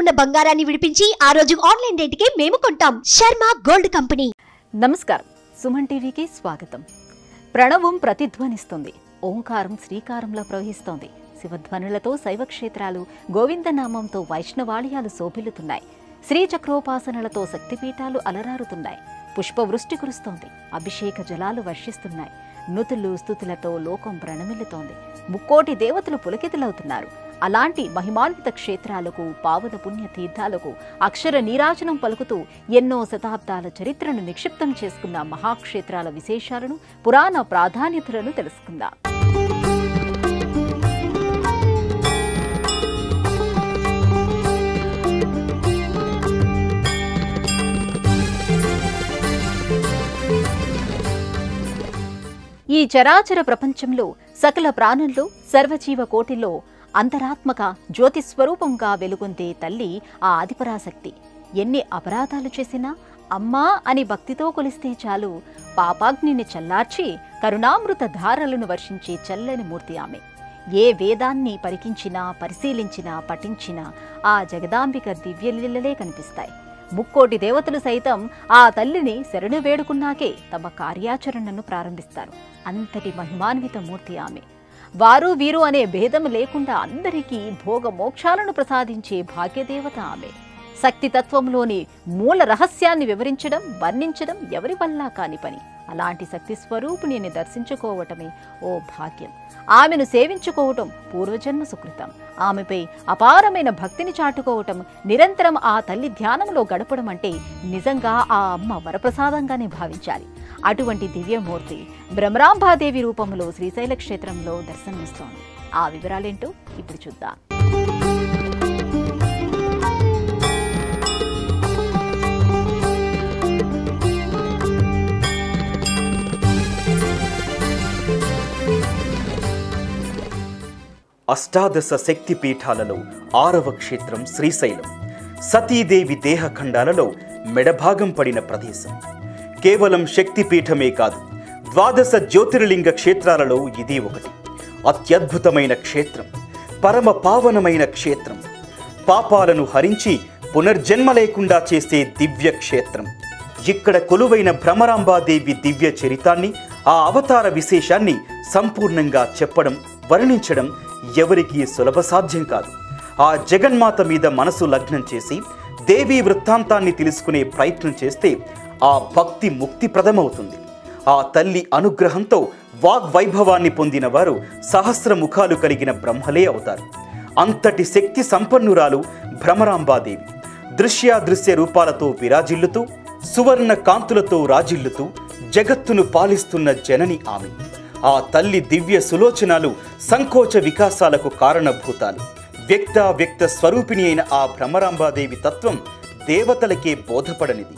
ఉన్న బంగారాన్ని విడిపించి ఆ రోజు ఆన్లైన్ రేటుకే మేము కొంటాం శర్మ గోల్డ్ కంపెనీ నమస్కారం సుమన్ టీవీకి స్వాగతం ప్రణవం ప్రతిధ్వనిస్తుంది ఓంకారం శ్రీకారంలో ప్రవహిస్తోంది శివధ్వనులతో శైవక్షేత్రాలు గోవిందనామంతో వైష్ణవాళయాలు శోభిల్లుతున్నాయి శ్రీచక్రోపాసనలతో శక్తిపీఠాలు అలరారుతున్నాయి పుష్పవృష్టి కురుస్తోంది అభిషేక జలాలు వర్షిస్తున్నాయి నుతులు స్థుతులతో లోకం ప్రణమిల్లుతోంది ముక్కోటి దేవతలు పులకితులవుతున్నారు అలాంటి మహిమాన్విత క్షేత్రాలకు పావన పుణ్య తీర్థాలకు అక్షర నీరాజనం పలుకుతూ ఎన్నో శతాబ్దాల చరిత్రను నిక్షిప్తం చేసుకున్న మహాక్షేత్రాల విశేషాలను పురాణ ప్రాధాన్యతలను తెలుసుకుందాం ఈ చరాచర ప్రపంచంలో సకల ప్రాణంలో సర్వజీవ కోటిలో అంతరాత్మక జ్యోతి స్వరూపంగా వెలుగొందే తల్లి ఆ ఆదిపరాశక్తి ఎన్ని అపరాధాలు చేసినా అమ్మా అని భక్తితో కొలిస్తే చాలు పాపాగ్నిని చల్లార్చి కరుణామృత ధారలను వర్షించే చల్లని మూర్తి ఆమె ఏ వేదాన్ని పరికించినా పరిశీలించినా పఠించినా ఆ జగదాంబిక దివ్యలీలలే కనిపిస్తాయి ముక్కోటి దేవతలు సైతం ఆ తల్లిని శరణు వేడుకున్నాకే తమ కార్యాచరణను ప్రారంభిస్తారు అంతటి మహిమాన్విత మూర్తి ఆమె వారు వీరు అనే భేదం లేకుండా అందరికీ భోగ మోక్షాలను ప్రసాదించే భాగ్యదేవత ఆమె శక్తి తత్వంలోని మూల రహస్యాన్ని వివరించడం వర్ణించడం ఎవరి వల్ల కాని పని అలాంటి శక్తి స్వరూపిణిని దర్శించుకోవటమే ఓ భాగ్యం ఆమెను సేవించుకోవటం పూర్వజన్మ సుకృతం ఆమెపై అపారమైన భక్తిని చాటుకోవటం నిరంతరం ఆ తల్లి ధ్యానంలో గడపడం అంటే నిజంగా ఆ అమ్మ వరప్రసాదంగానే భావించాలి అటువంటి దివ్యమూర్తి భ్రమరాంబాదేవి రూపంలో శ్రీశైల క్షేత్రంలో దర్శనమిస్తోంది ఆ వివరాలేంటో ఇప్పుడు చూద్దాం అష్టాదశ శక్తి పీఠాలలో ఆరవ క్షేత్రం శ్రీశైలం సతీదేవి దేహఖండాలలో మెడభాగం పడిన ప్రదేశం కేవలం శక్తి పీఠమే కాదు ద్వాదశ జ్యోతిర్లింగ క్షేత్రాలలో ఇది ఒకటి అత్యద్భుతమైన క్షేత్రం పరమ పావనమైన క్షేత్రం పాపాలను హరించి పునర్జన్మ లేకుండా చేసే దివ్య క్షేత్రం ఇక్కడ కొలువైన భ్రమరాంబాదేవి దివ్య చరితాన్ని ఆ అవతార విశేషాన్ని సంపూర్ణంగా చెప్పడం వర్ణించడం ఎవరికీ సులభ సాధ్యం కాదు ఆ జగన్మాత మీద మనసు లగ్నం చేసి దేవీ వృత్తాంతాన్ని తెలుసుకునే ప్రయత్నం చేస్తే ఆ భక్తి ముక్తిప్రదమవుతుంది ఆ తల్లి అనుగ్రహంతో వాగ్వైభవాన్ని పొందిన వారు సహస్ర ముఖాలు కలిగిన బ్రహ్మలే అవుతారు అంతటి శక్తి సంపన్నురాలు భ్రమరాంబాదేవి దృశ్యాదృశ్య రూపాలతో విరాజిల్లుతూ సువర్ణ కాంతులతో రాజిల్లుతూ జగత్తును పాలిస్తున్న జనని ఆమె ఆ తల్లి దివ్య సులోచనాలు సంకోచ వికాసాలకు కారణభూతాలు వ్యక్త వ్యక్త స్వరూపిణి అయిన ఆ భ్రమరాంబాదేవి తత్వం దేవతలకే బోధపడనిది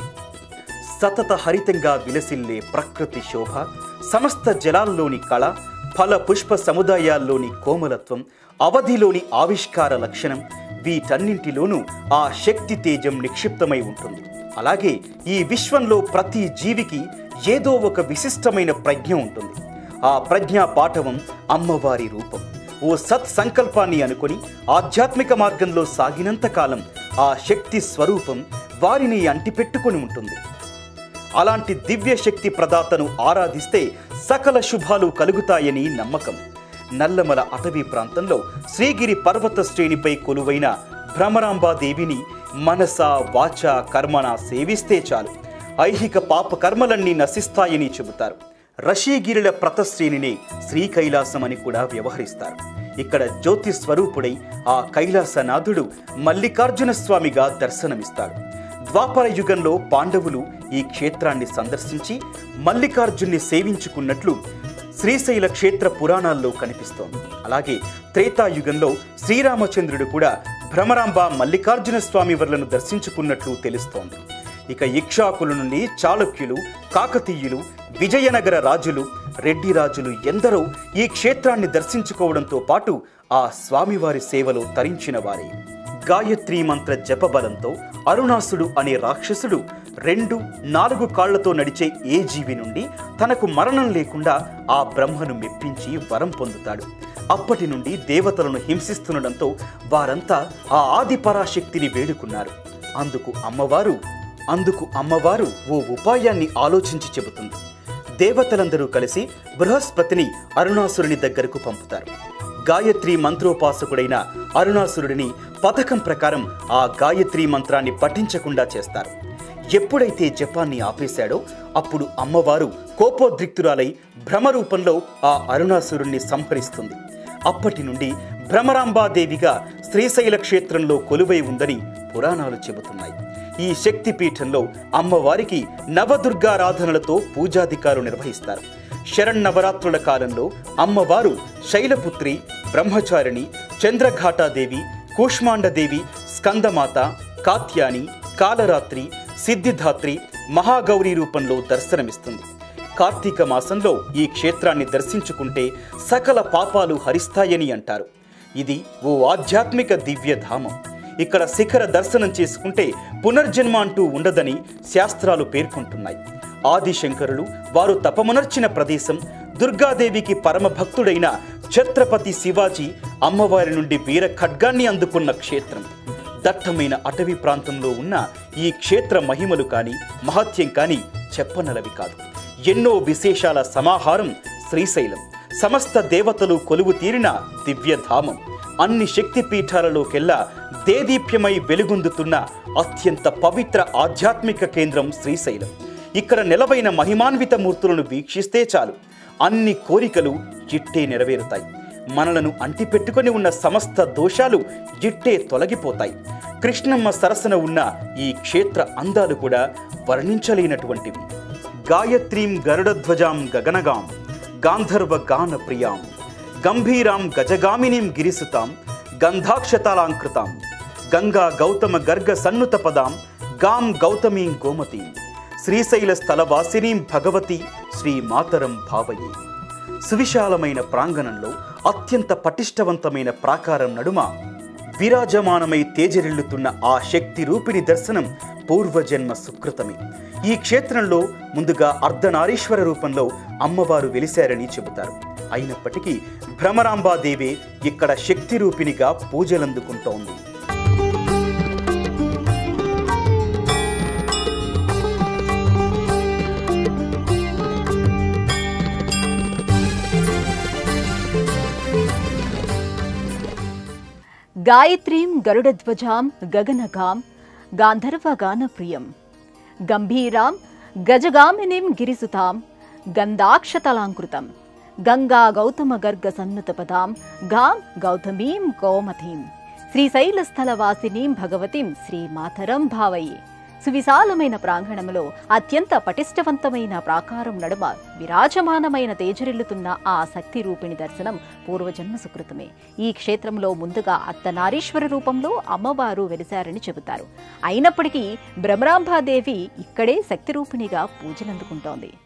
సతత హరితంగా విలసిల్లే ప్రకృతి శోభ సమస్త జలాల్లోని కళ ఫల పుష్ప సముదాయాల్లోని కోమలత్వం అవధిలోని ఆవిష్కార లక్షణం వీటన్నింటిలోనూ ఆ శక్తి తేజం నిక్షిప్తమై ఉంటుంది అలాగే ఈ విశ్వంలో ప్రతి జీవికి ఏదో ఒక విశిష్టమైన ప్రజ్ఞ ఉంటుంది ఆ ప్రజ్ఞా పాఠవం అమ్మవారి రూపం ఓ సత్ సంకల్పాన్ని అనుకొని ఆధ్యాత్మిక మార్గంలో సాగినంత కాలం ఆ శక్తి స్వరూపం వారిని అంటిపెట్టుకొని ఉంటుంది అలాంటి దివ్య శక్తి ప్రదాతను ఆరాధిస్తే సకల శుభాలు కలుగుతాయని నమ్మకం నల్లమల అటవీ ప్రాంతంలో శ్రీగిరి పర్వత శ్రేణిపై కొలువైన భ్రమరాంబాదేవిని మనస వాచ కర్మణ సేవిస్తే చాలు ఐహిక పాప కర్మలన్నీ నశిస్తాయని చెబుతారు రషీగిరిల ప్రతశ్రేణిని శ్రీ కైలాసం అని కూడా వ్యవహరిస్తారు ఇక్కడ జ్యోతి స్వరూపుడై ఆ కైలాసనాథుడు మల్లికార్జున స్వామిగా దర్శనమిస్తాడు ద్వాపర యుగంలో పాండవులు ఈ క్షేత్రాన్ని సందర్శించి మల్లికార్జున్ని సేవించుకున్నట్లు శ్రీశైల క్షేత్ర పురాణాల్లో కనిపిస్తోంది అలాగే త్రేతాయుగంలో శ్రీరామచంద్రుడు కూడా భ్రమరాంబ మల్లికార్జున స్వామి వర్లను దర్శించుకున్నట్లు తెలుస్తోంది ఇక ఇక్షాకుల నుండి చాళుక్యులు కాకతీయులు విజయనగర రాజులు రెడ్డి రాజులు ఎందరో ఈ క్షేత్రాన్ని దర్శించుకోవడంతో పాటు ఆ స్వామివారి సేవలో తరించిన వారే గాయత్రీ మంత్ర జపబలంతో అరుణాసుడు అనే రాక్షసుడు రెండు నాలుగు కాళ్లతో నడిచే ఏ జీవి నుండి తనకు మరణం లేకుండా ఆ బ్రహ్మను మెప్పించి వరం పొందుతాడు అప్పటి నుండి దేవతలను హింసిస్తుండడంతో వారంతా ఆ ఆది పరాశక్తిని వేడుకున్నారు అందుకు అమ్మవారు అందుకు అమ్మవారు ఓ ఉపాయాన్ని ఆలోచించి చెబుతుంది దేవతలందరూ కలిసి బృహస్పతిని అరుణాసురుని దగ్గరకు పంపుతారు గాయత్రి మంత్రోపాసకుడైన అరుణాసురుడిని పథకం ప్రకారం ఆ గాయత్రి మంత్రాన్ని పఠించకుండా చేస్తారు ఎప్పుడైతే జపాన్ని ఆపేశాడో అప్పుడు అమ్మవారు కోపోద్రిక్తురాలై భ్రమరూపంలో ఆ అరుణాసురుణ్ణి సంహరిస్తుంది అప్పటి నుండి భ్రమరాంబాదేవిగా శ్రీశైల క్షేత్రంలో కొలువై ఉందని పురాణాలు చెబుతున్నాయి ఈ శక్తి పీఠంలో అమ్మవారికి నవదుర్గారాధనలతో పూజాధికారు నిర్వహిస్తారు శరన్నవరాత్రుల కాలంలో అమ్మవారు శైలపుత్రి బ్రహ్మచారిణి చంద్రఘాటాదేవి కూష్మాండదేవి స్కందమాత కాత్యాని కాలరాత్రి సిద్ధిధాత్రి మహాగౌరి రూపంలో దర్శనమిస్తుంది కార్తీక మాసంలో ఈ క్షేత్రాన్ని దర్శించుకుంటే సకల పాపాలు హరిస్తాయని అంటారు ఇది ఓ ఆధ్యాత్మిక దివ్యధామం ఇక్కడ శిఖర దర్శనం చేసుకుంటే పునర్జన్మ అంటూ ఉండదని శాస్త్రాలు పేర్కొంటున్నాయి ఆదిశంకరులు వారు తపమునర్చిన ప్రదేశం దుర్గాదేవికి పరమ భక్తుడైన ఛత్రపతి శివాజీ అమ్మవారి నుండి వీర ఖడ్గాన్ని అందుకున్న క్షేత్రం దట్టమైన అటవీ ప్రాంతంలో ఉన్న ఈ క్షేత్ర మహిమలు కాని మహత్యం కాని చెప్పనలవి కాదు ఎన్నో విశేషాల సమాహారం శ్రీశైలం సమస్త దేవతలు కొలువు తీరిన దివ్యధామం అన్ని శక్తి పీఠాలలోకెల్లా దేదీప్యమై వెలుగొందుతున్న అత్యంత పవిత్ర ఆధ్యాత్మిక కేంద్రం శ్రీశైలం ఇక్కడ నెలవైన మహిమాన్విత మూర్తులను వీక్షిస్తే చాలు అన్ని కోరికలు ఇట్టే నెరవేరుతాయి మనలను అంటిపెట్టుకొని ఉన్న సమస్త దోషాలు ఇట్టే తొలగిపోతాయి కృష్ణమ్మ సరసన ఉన్న ఈ క్షేత్ర అందాలు కూడా వర్ణించలేనటువంటివి గాయత్రీం గరుడధ్వజాం గగనగాం గాంధర్వ గాన ప్రియాం గంభీరాం గజగామినీం గిరిసుతాం గంధాక్షతాలాంకృతాం గంగా గౌతమ గర్గ సన్నుత పదాం గాం గౌతమీం గోమతీం శ్రీశైల స్థలవాసినీం భగవతి శ్రీ మాతరం భావయే సువిశాలమైన ప్రాంగణంలో అత్యంత పటిష్టవంతమైన ప్రాకారం నడుమ విరాజమానమై తేజరిల్లుతున్న ఆ శక్తి రూపిణి దర్శనం పూర్వజన్మ సుకృతమే ఈ క్షేత్రంలో ముందుగా అర్ధనారీశ్వర రూపంలో అమ్మవారు వెలిశారని చెబుతారు అయినప్పటికీ భ్రమరాంబాదేవే ఇక్కడ శక్తి రూపిణిగా పూజలందుకుంటోంది గాయత్రీం గరుడధ్వజాం గగనగాం గాంధర్వగానప్రియం గంభీరాం గజగామినిం గిరిసుతాం గంధాక్షతలాంకృతం గంగా గౌతమ గర్గ సన్నుతపదాం గాం గౌతమీం గోమతీం శ్రీశైలస్థలవాసినీం భగవతిం శ్రీమాతరం భావయే సువిశాలమైన ప్రాంగణంలో అత్యంత పటిష్టవంతమైన ప్రాకారం నడుమ విరాజమానమైన తేజరిల్లుతున్న ఆ శక్తి రూపిణి దర్శనం పూర్వజన్మ సుకృతమే ఈ క్షేత్రంలో ముందుగా అత్తనారీశ్వర రూపంలో అమ్మవారు వెలిశారని చెబుతారు అయినప్పటికీ భ్రమరాంబాదేవి ఇక్కడే శక్తి రూపిణిగా పూజలందుకుంటోంది